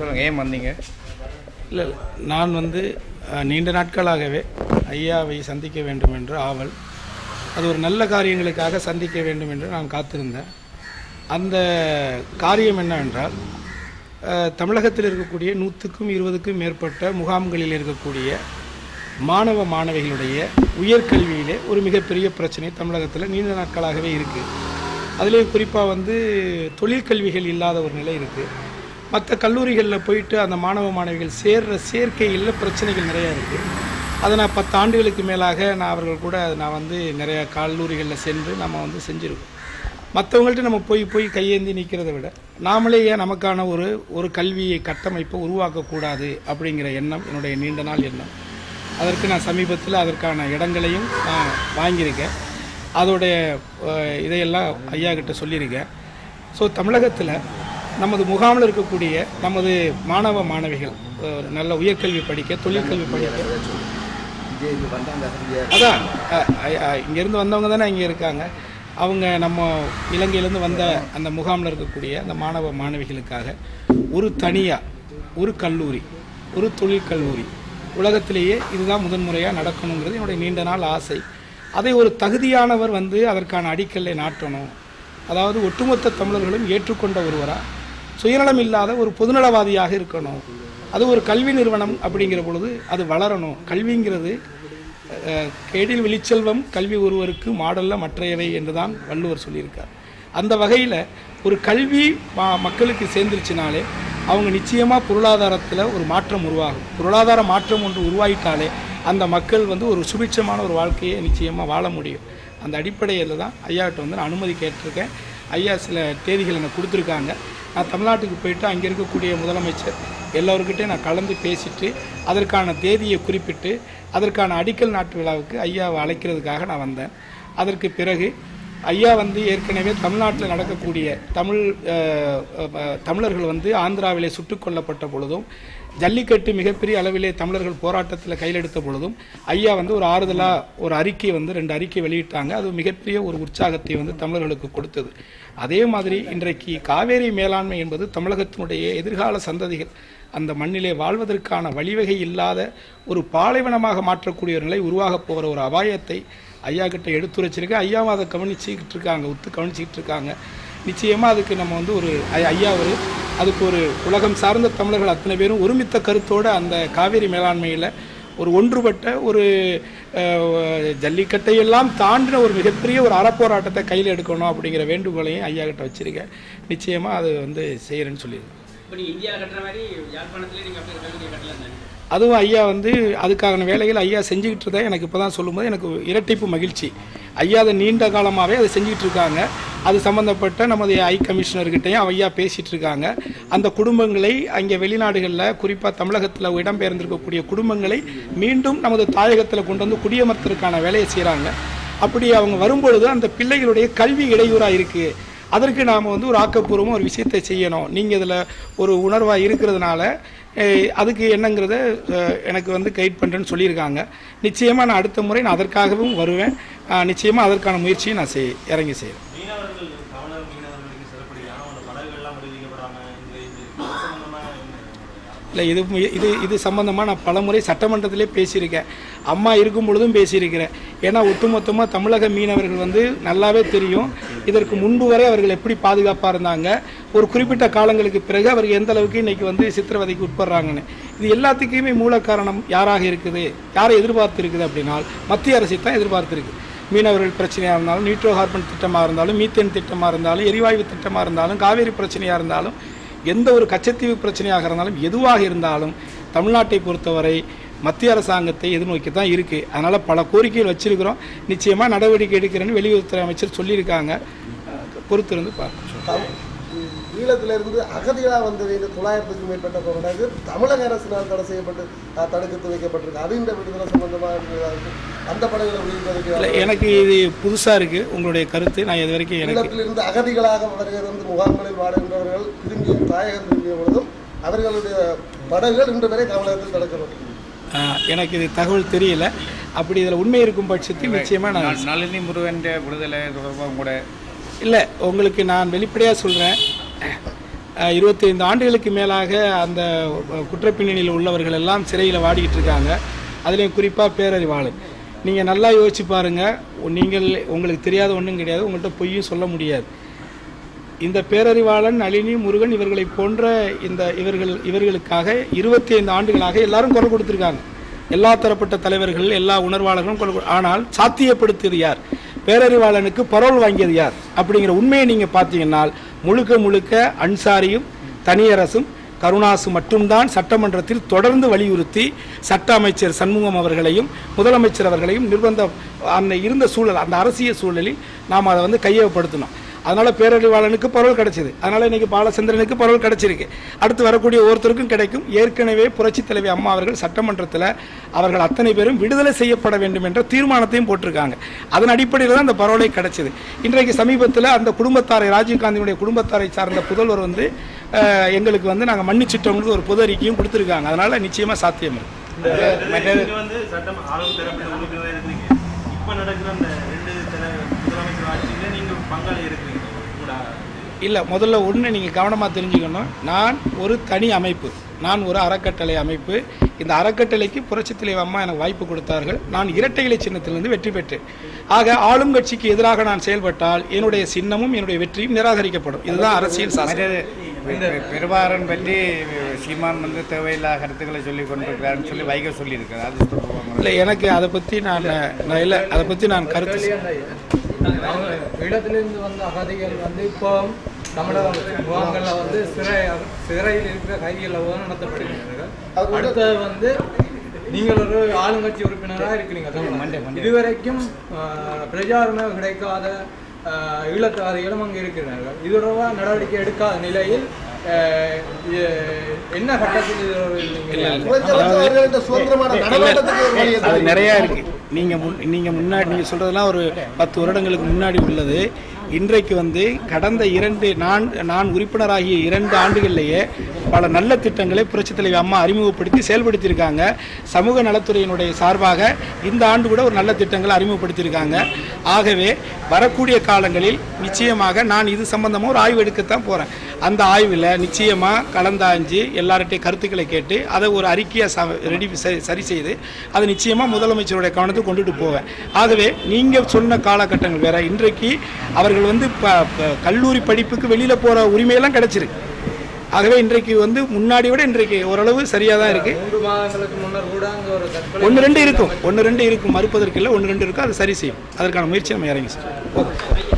சொல்லுங்கள் ஏன் வந்தீங்க இல்லை இல்லை. நான் வந்து அஹ், நீண்ட நாட்களாகவே ஐயாவை சந்திக்க வேண்டும் என்று ஆவல் அது ஒரு நல்ல காரியங்களுக்காக சந்திக்க வேண்டும் என்று நான் காத்திருந்தேன் அந்த காரியம் என்னவென்றால் அஹ், தமிழகத்தில் இருக்கக்கூடிய நூற்றுக்கும் இருபதுக்கும் மேற்பட்ட முகாம்களில் இருக்கக்கூடிய மாணவ மாணவிகளுடைய உயர்கல்வியிலே ஒரு மிகப்பெரிய பிரச்சனை தமிழகத்தில் நீண்ட நாட்களாகவே இருக்குது அதுலேயும் குறிப்பாக வந்து தொழிற்கல்விகள் இல்லாத ஒரு நிலை இருக்குது மற்ற கல்லூரிகளில் போயிட்டு அந்த மாணவ மாணவிகள் சேர்ற சேர்க்கையில் பிரச்சனைகள் நிறையா இருக்குது அதை நான் பத்து ஆண்டுகளுக்கு மேலாக நான் அவர்கள் கூட நான் வந்து நிறைய கல்லூரிகளில் சென்று நம்ம வந்து செஞ்சுருக்கோம் மற்றவங்கள்ட்ட நம்ம போய் போய் கையேந்தி நிற்கிறத விட நாமளே ஏன் நமக்கான ஒரு ஒரு கல்வியை கட்டமைப்பை உருவாக்கக்கூடாது அப்படிங்கிற எண்ணம் என்னுடைய நீண்ட நாள் எண்ணம் அதற்கு நான் சமீபத்தில் அதற்கான இடங்களையும் நான் வாங்கியிருக்கேன் அதோடைய அஹ், இதையெல்லாம் ஐயா கிட்ட சொல்லியிருக்கேன் ஸோ தமிழகத்தில் நமது முகாமில் இருக்கக்கூடிய நமது மாணவ மாணவிகள் அஹ், நல்ல உயர்கல்வி படிக்க தொழிற்கல்வி படிக்க அதான் அஹ், அஹ், அஹ், இங்கேருந்து வந்தவங்க தானே இங்கே இருக்காங்க அவங்க நம்ம இலங்கையிலேருந்து வந்த அந்த முகாமில் இருக்கக்கூடிய அந்த மாணவ மாணவிகளுக்காக ஒரு தனியாக ஒரு கல்லூரி ஒரு தொழிற்கல்லூரி உலகத்திலேயே இதுதான் முதன்முறையாக நடக்கணுங்கிறது என்னுடைய நீண்ட நாள் ஆசை அதை ஒரு தகுதியானவர் வந்து அதற்கான அடிக்கல்லை நாட்டணும் அதாவது ஒட்டுமொத்த தமிழர்களும் ஏற்றுக்கொண்ட ஒருவராக சுயநலம் இல்லாத ஒரு பொதுநலவாதியாக இருக்கணும் அது ஒரு கல்வி நிறுவனம் அப்படிங்கிற பொழுது அது வளரணும் கல்விங்கிறது அஹ், கேடில் வெளிச்செல்வம் கல்வி ஒருவருக்கு மாடல்ல மற்றையவை என்றுதான் வள்ளுவர் சொல்லியிருக்கார் அந்த வகையில் ஒரு கல்வி ம- மக்களுக்கு சேர்ந்துருச்சுனாலே அவங்க நிச்சயமாக பொருளாதாரத்தில் ஒரு மாற்றம் உருவாகும் பொருளாதார மாற்றம் ஒன்று உருவாயிட்டாலே அந்த மக்கள் வந்து ஒரு சுபிட்சமான ஒரு வாழ்க்கையை நிச்சயமாக வாழ முடியும் அந்த அடிப்படையில் தான் ஐயாட்ட வந்து நான் அனுமதி கேட்டிருக்கேன் ஐயா சில தேதிகள் எனக்கு கொடுத்துருக்காங்க நான் தமிழ்நாட்டுக்கு போயிட்டு அங்கே இருக்கக்கூடிய முதலமைச்சர் எல்லோருக்கிட்டையும் நான் கலந்து பேசிட்டு அதற்கான தேதியை குறிப்பிட்டு அதற்கான அடிக்கல் நாட்டு விழாவுக்கு ஐயாவை அழைக்கிறதுக்காக நான் வந்தேன் அதற்கு பிறகு ஐயா வந்து ஏற்கனவே தமிழ்நாட்டில் நடக்கக்கூடிய தமிழ் அஹ், அஹ், தமிழர்கள் வந்து ஆந்திராவிலே சுட்டுக் கொல்லப்பட்ட பொழுதும் ஜல்லிக்கட்டு மிகப்பெரிய அளவிலே தமிழர்கள் போராட்டத்தில் கையிலெடுத்த பொழுதும் ஐயா வந்து ஒரு ஆறுதலாக ஒரு அறிக்கை வந்து ரெண்டு அறிக்கை வெளியிட்டாங்க அது மிகப்பெரிய ஒரு உற்சாகத்தை வந்து தமிழர்களுக்கு கொடுத்தது அதே மாதிரி இன்றைக்கு காவேரி மேலாண்மை என்பது தமிழகத்தினுடைய எதிர்கால சந்ததிகள் அந்த மண்ணிலே வாழ்வதற்கான வழிவகை இல்லாத ஒரு பாலைவனமாக மாற்றக்கூடிய ஒரு நிலை உருவாகப் போகிற ஒரு அபாயத்தை ஐயா கிட்ட எடுத்துரைச்சிருக்கேன் ஐயாவும் அதை கவனிச்சுக்கிட்டு இருக்காங்க ஒத்து கவனிச்சுக்கிட்டு இருக்காங்க நிச்சயமாக அதுக்கு நம்ம வந்து ஒரு ஐ- ஐயா ஒரு அதுக்கு ஒரு உலகம் சார்ந்த தமிழர்கள் அத்தனை பேரும் ஒருமித்த கருத்தோடு அந்த காவேரி மேலாண்மையில் ஒரு ஒன்றுபட்ட ஒரு அஹ், ஜல்லிக்கட்டை எல்லாம் தாண்டின ஒரு மிகப்பெரிய ஒரு அறப்போராட்டத்தை கையில் எடுக்கணும் அப்படிங்கிற வேண்டுகோளையும் ஐயா கிட்ட வச்சிருக்கேன் நிச்சயமாக அது வந்து செய்கிறேன்னு சொல்லியிருக்கேன் இப்போ நீங்க இந்தியா கட்டுற மாதிரி யாழ்ப்பாணத்திலே நீங்க அப்படி கல்லூரியை கட்டலாம் தானே அதுவும் ஐயா வந்து அதுக்கான வேலைகள் ஐயா செஞ்சுக்கிட்டு இருந்தா எனக்கு இப்போ தான் சொல்லும்போது எனக்கு இரட்டிப்பு மகிழ்ச்சி ஐயா அதை நீண்ட காலமாகவே அதை செஞ்சுக்கிட்டு இருக்காங்க அது சம்மந்தப்பட்ட நமது ஐ கமிஷனர்கிட்டையும் ஐயா பேசிகிட்டு இருக்காங்க அந்த குடும்பங்களை அங்கே வெளிநாடுகளில் குறிப்பாக தமிழகத்தில் இடம்பெயர்ந்திருக்கக்கூடிய குடும்பங்களை மீண்டும் நமது தாயகத்தில் கொண்டு வந்து குடியமர்த்ததுக்கான வேலையை செய்கிறாங்க அப்படி அவங்க வரும்பொழுது அந்த பிள்ளைகளுடைய கல்வி இடையூறாக இருக்குது அதற்கு நாம் வந்து ஒரு ஆக்கப்பூர்வமாக ஒரு விஷயத்தை செய்யணும் நீங்கள் இதில் ஒரு உணர்வாக இருக்கிறதுனால அஹ், அதுக்கு என்னங்கிறத அஹ், எனக்கு வந்து கைட் பண்ணுறேன்னு சொல்லியிருக்காங்க நிச்சயமாக நான் அடுத்த முறை நான் அதற்காகவும் வருவேன் நிச்சயமாக அதற்கான முயற்சியை நான் செய் இறங்கி செய்கிறேன் மீனவர்கள் தமிழர் மீனவர்களுக்கு சிறப்படியான ஒரு படகுகள்லாம் விடுவிக்கப்படாம இந்த இது சம்பந்தமா என்ன இல்லை இது மு- இது இது சம்பந்தமாக நான் பலமுறை சட்டமன்றத்திலே பேசியிருக்கேன் அம்மா இருக்கும் பொழுதும் பேசியிருக்கிறேன் ஏன்னா ஒட்டுமொத்தமாக தமிழக மீனவர்கள் வந்து நல்லாவே தெரியும் இதற்கு முன்பு வரை அவர்கள் எப்படி பாதுகாப்பாக இருந்தாங்க ஒரு குறிப்பிட்ட காலங்களுக்கு பிறகு அவர்கள் எந்த அளவுக்கு இன்னைக்கு வந்து சித்திரவதைக்கு உட்படுறாங்கன்னு இது எல்லாத்துக்குமே மூல காரணம் யாராக இருக்குது யாரை எதிர்பார்த்து இருக்குது அப்படின்னா மத்திய அரசை தான் எதிர்பார்த்துருக்கு மீனவர்கள் பிரச்சனையாக இருந்தாலும் நியூட்ரோ கார்பன் திட்டமாக இருந்தாலும் மீத்தேன் திட்டமாக இருந்தாலும் எரிவாயு திட்டமாக இருந்தாலும் காவேரி பிரச்சனையாக இருந்தாலும் எந்த ஒரு கச்சத்தீவு பிரச்சனையாக இருந்தாலும் எதுவாக இருந்தாலும் தமிழ்நாட்டை பொறுத்தவரை மத்திய அரசாங்கத்தை எதிர்நோக்கி தான் இருக்குது அதனால் பல கோரிக்கைகள் வச்சிருக்கிறோம் நிச்சயமாக நடவடிக்கை எடுக்கிறேன்னு வெளியுறவுத்துறை அமைச்சர் சொல்லியிருக்காங்க அஹ் பொறுத்திருந்து பார்ப்போம் ஈழத்திலிருந்து அகதிகளாக வந்தது இந்த தொள்ளாயிரத்துக்கும் மேற்பட்ட படகு தமிழக அரசினால் தடை செய்யப்பட்டு அஹ், தடுத்து வைக்கப்பட்டிருக்கு அது இந்த விடுதலை சம்பந்தமாக அந்த படகுகளை இல்லை விடுவிப்பதற்கு எனக்கு இது புதுசாக இருக்குது உங்களுடைய கருத்து நான் இது வரைக்கும் எனக்கு ஈழத்திலிருந்து அகதிகளாக வருகிறது முகாம்களில் வாழுகின்றவர்கள் திரும்பி தாயகம் திரும்பிய பொழுதும் அவர்களுடைய படகுகள் இன்று வரை தமிழகத்தில் தடுக்கப்பட்டிருக்கு அஹ் எனக்கு இது தகவல் தெரியல அப்படி இதில் உண்மை இருக்கும் பட்சத்தில் நிச்சயமாக நான் ந- நளினி முருகன் விடுதலை தொடர்பாக கூட இல்லை உங்களுக்கு நான் வெளிப்படையாக சொல்கிறேன் அஹ், 25 ஆண்டுகளுக்கு மேலாக அந்த அஹ், குற்றப்பின்னணியில் உள்ளவர்கள் எல்லாம் சிறையில் வாடிக்கிட்டு இருக்காங்க அதுலேயும் குறிப்பாக பேரறிவாளன் நீங்கள் நல்லா யோசிச்சு பாருங்கள் நீங்கள் உங்களுக்கு தெரியாத ஒன்றும் கிடையாது உங்கள்கிட்ட பொய்யும் சொல்ல முடியாது இந்த பேரறிவாளன் நளினி முருகன் இவர்களை போன்ற இந்த இவர்கள் இவர்களுக்காக இருபத்தி ஐந்து ஆண்டுகளாக எல்லாரும் குரல் கொடுத்துருக்காங்க எல்லா தரப்பட்ட தலைவர்கள் எல்லா உணர்வாளர்களும் குரல் கொடு- ஆனால் சாத்தியப்படுத்தியது யார் பேரறிவாளனுக்கு பரோல் வாங்கியது யார் அப்படிங்கிற உண்மையை நீங்கள் பார்த்தீங்கன்னா முழுக்க முழுக்க அன்சாரியும் தனியரசும் கருணாசு மட்டும்தான் சட்டமன்றத்தில் தொடர்ந்து வலியுறுத்தி சட்ட அமைச்சர் சண்முகம் அவர்களையும் முதலமைச்சர் அவர்களையும் நிர்பந்தம் அந்த இருந்த சூழல் அந்த அரசியல் சூழலில் நாம் அதை வந்து கையகப்படுத்தினோம் அதனால பேரறிவாளனுக்கு பரவல் கிடைச்சது அதனால இன்னைக்கு பாலச்சந்திரனுக்கு பரவல் கிடைச்சிருக்கு அடுத்து வரக்கூடிய ஒருத்தருக்கும் கிடைக்கும் ஏற்கனவே புரட்சி தலைவி அம்மா அவர்கள் சட்டமன்றத்தில் அவர்கள் அத்தனை பேரும் விடுதலை செய்யப்பட வேண்டும் என்ற தீர்மானத்தையும் போட்டிருக்காங்க அதன் அடிப்படையில் தான் அந்த பரவலை கிடைச்சது இன்றைக்கு சமீபத்தில் அந்த குடும்பத்தாரை ராஜீவ்காந்தியினுடைய குடும்பத்தாரை சார்ந்த புதல்வர் வந்து அஹ், எங்களுக்கு வந்து நாங்கள் மன்னிச்சிட்டோம்னு ஒரு பொது அறிக்கையும் கொடுத்துருக்காங்க அதனால நிச்சயமா சாத்தியம் இருக்கு நீங்க வந்து சட்டம் ஆளும் தரப்பில் உறுப்பினராக இருக்கிறீங்க இப்ப நடக்கிற அந்த ரெண்டு தல- முதலமைச்சர் ஆட்சியில நீங்க பங்காளி இருக்கிறீங்க கூட இல்லை முதல்ல ஒன்று நீங்கள் கவனமாக தெரிஞ்சுக்கணும் நான் ஒரு தனி அமைப்பு நான் ஒரு அறக்கட்டளை அமைப்பு இந்த அறக்கட்டளைக்கு புரட்சித் தலைவர் அம்மா எனக்கு வாய்ப்பு கொடுத்தார்கள் நான் இரட்டை இலை சின்னத்திலிருந்து வெற்றி பெற்றேன் ஆக ஆளும் கட்சிக்கு எதிராக நான் செயல்பட்டால் என்னுடைய சின்னமும் என்னுடைய வெற்றியும் நிராகரிக்கப்படும் இதுதான் அரசியல் சாசனம் இந்த பெருவாரன் பற்றி சீமான் வந்து தேவையில்லாத கருத்துக்களை சொல்லி கொண்டிருக்கிறாருன்னு சொல்லி வைக சொல்லியிருக்காரு அது சொல்லுவாங்க இல்லை எனக்கு அதை பற்றி நான் நான் இல்லை அதை பற்றி நான் கருத்து அவங்க ஈழத்திலிருந்து வந்த அகதிகள் வந்து இப்போ தமிழக முகாம்களில் வந்து சிறை சிறையில் இருக்கிற கைதிகளில் வந்து நடத்தப்படுகிறார்கள் அடுத்தது வந்து நீங்கள் ஒரு ஆளுங்கட்சி உறுப்பினராக இருக்கிறீங்க தமிழ்நாட்டில். இதுவரைக்கும் ஆஹ், பிரச்சாரமே கிடைக்காத ஆஹ், ஈழத்து அகதிகளும் அங்கே இருக்கிறார்கள் இது தொடர்பாக நடவடிக்கை எடுக்காத நிலையில் ஆஹ், இது- என்ன கட்டத்தில் இது நீங்கள் குறைந்தபட்சம் அவர்கள்ட்ட சுதந்திரமான நடமாட்டத்துக்கு ஒரு வழி அது இருக்கு. நிறையா இருக்கு நீங்க முன் நீங்க முன்னாடி நீங்க சொல்றதெல்லாம் ஒரு பத்து வருடங்களுக்கு முன்னாடி உள்ளது இன்றைக்கு வந்து கடந்த இரண்டு நான் நான் உறுப்பினராகிய இரண்டு ஆண்டுகளிலேயே பல நல்ல திட்டங்களை புரட்சித் தலைவி அம்மா அறிமுகப்படுத்தி செயல்படுத்தியிருக்காங்க சமூக நலத்துறையினுடைய சார்பாக இந்த ஆண்டு கூட ஒரு நல்ல திட்டங்களை அறிமுகப்படுத்தியிருக்காங்க ஆகவே வரக்கூடிய காலங்களில் நிச்சயமாக நான் இது சம்பந்தமாக ஒரு ஆய்வு எடுக்கத்தான் போகிறேன் அந்த ஆய்வில் நிச்சயமாக கலந்தாஞ்சு எல்லார்ட்டையும் கருத்துக்களை கேட்டு அதை ஒரு அறிக்கையாக ரெடி சரி செய்து அதை நிச்சயமாக முதலமைச்சருடைய கவனத்துக்கு கொண்டுட்டு போவேன் ஆகவே நீங்கள் சொன்ன காலகட்டங்கள் வேற இன்றைக்கு அவர்கள் வந்து ப- ப- கல்லூரி படிப்புக்கு வெளியில் போகிற உரிமையெல்லாம் கிடைச்சிருக்கு ஆகவே இன்றைக்கு வந்து முன்னாடி விட இன்றைக்கு ஓரளவு சரியாக தான் இருக்குது மூன்று மாதங்களுக்கு முன்னர் கூட அங்கே ஒரு தற்கொலை ஒன்று ரெண்டு இருக்கும் ஒன்று ரெண்டு இருக்கும் மறுப்பதற்கு இல்லை ஒன்று ரெண்டு இருக்கும் அதை சரி செய்யும் அதற்கான முயற்சி நம்ம இறங்கி சார் ஓகே